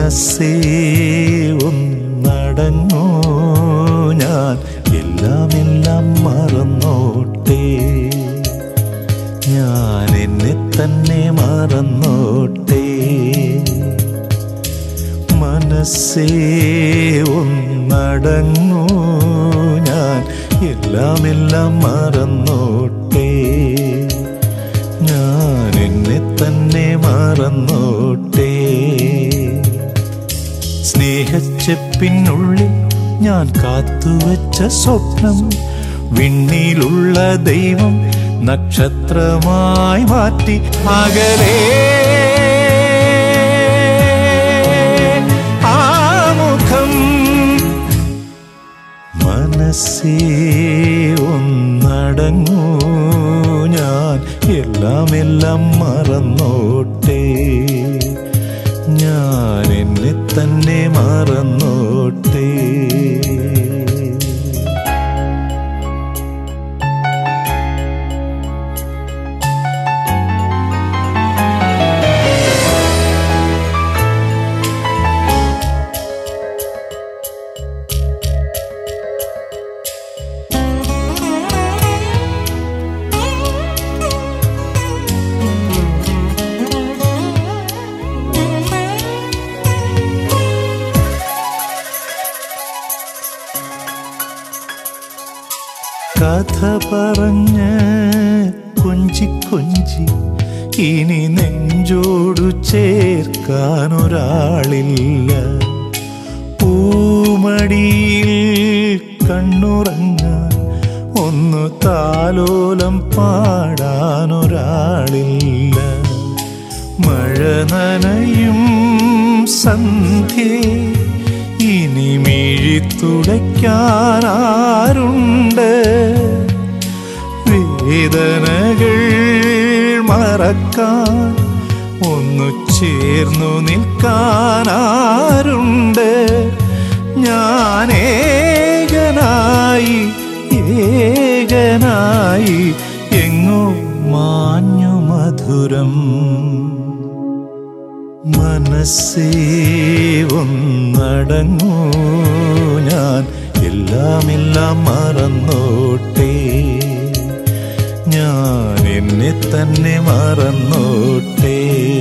മനസ്സേ ഒന്നടങ്ങൂ ഞാൻ എല്ലാം എല്ലാം മറന്നോട്ടെ ഞാൻ എന്നെ തന്നെ മറന്നോട്ടെ മനസ്സേ ഒന്നടങ്ങൂ ഞാൻ എല്ലാം എല്ലാം മറന്നോട്ടെ ഞാൻ എന്നെ തന്നെ മറന്നോട്ടെ സ്നേഹച്ചെപ്പിനുള്ളിൽ ഞാൻ കാത്തുവച്ച സ്വപ്നം വിണ്ണിലുള്ള ദൈവം നക്ഷത്രമായി മാറ്റി അകലേ ആമുഖം മനസ്സേ ഒന്നടങ്ങൂ ഞാൻ എല്ലാം എല്ലാം മറന്നോട്ടെ ഞാൻ എന്നെ തന്നെ മറന്നോട്ടെ കഥ പറഞ്ഞ് കൊഞ്ചി കൊഞ്ചി ഇനി നെഞ്ചോടു ചേർക്കാനൊരാളില്ല പൂമടിയിൽ കണ്ണുറങ്ങാൻ ഒന്ന് താലോലം പാടാനൊരാളില്ല മഴ നനയും സന്ധ്യേ ഇനി മിഴിത്തുടയ്ക്കാനാരുണ്ട് വേദനകൾ മറക്കാൻ ഒന്നു ചേർന്നു നിൽക്കാനാരുണ്ട് ഞാൻ ഏകനായി ഏകനായി എങ്ങോ മാഞ്ഞു മധുരം മനസ്സേ ഒന്നടങ്ങൂ ഞാൻ എല്ലാം എല്ലാം മറന്നോട്ടെ ഞാൻ എന്നെ തന്നെ മറന്നോട്ടെ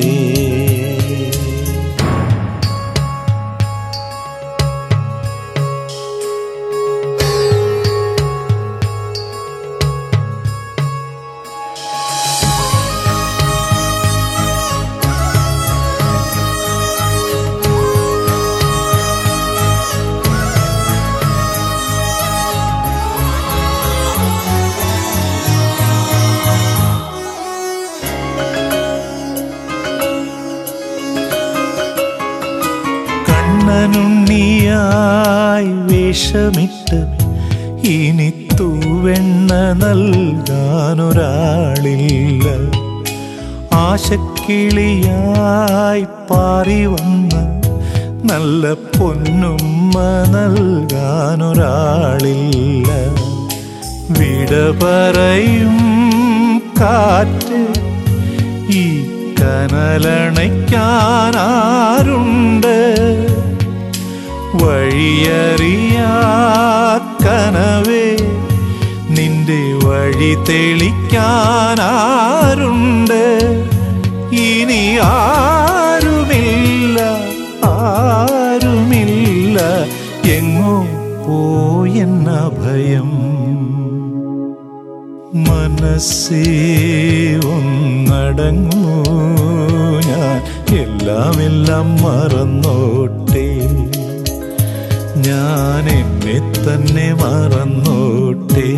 കണ്ണനുണ്ണിയായി വേഷമിട്ട് ഇനി തൂവെണ്ണ നൽകാനൊരാളില്ല ആശക്കിളിയായി പാറി വന്ന നല്ല പൊന്നുമ്മ നൽകാനൊരാളില്ല വിട പറയും കാറ്റ് ഈ കനലണയ്ക്കാനാരുണ്ട് വഴിയറിയാ കനവേ നിന്റെ വഴി തെളിക്കാനാരുണ്ട് ഇനി ആരുമില്ല ആരുമില്ല എങ്ങോ പോയെന്ന ഭയം മനസ്സേ ഒന്നടങ്ങൂ ഞാൻ എല്ലാം എല്ലാം മറന്നോട്ടെ ഞാൻ എന്നെ തന്നെ മറന്നോട്ടെ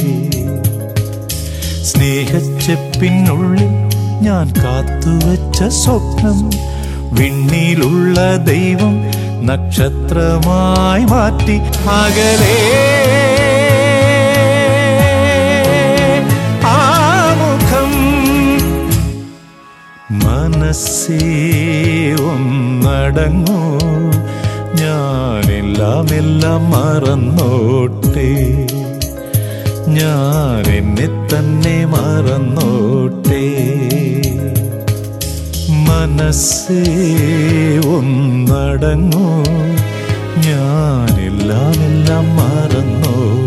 സ്നേഹച്ചെപ്പിനുള്ളിൽ ഞാൻ കാത്തുവച്ച സ്വപ്നം വിണ്ണിലുള്ള ദൈവം നക്ഷത്രമായി മാറ്റി അകലേ ആമുഖം മനസ്സേ ഒന്നടങ്ങൂ ഞാനെല്ലാം എല്ലാം മറന്നോട്ടെ ഞാൻ എന്നെ തന്നെ മറന്നോട്ടെ മനസ്സേ ഒന്നടങ്ങൂ ഞാനെല്ലാം എല്ലാം മറന്നോട്ടെ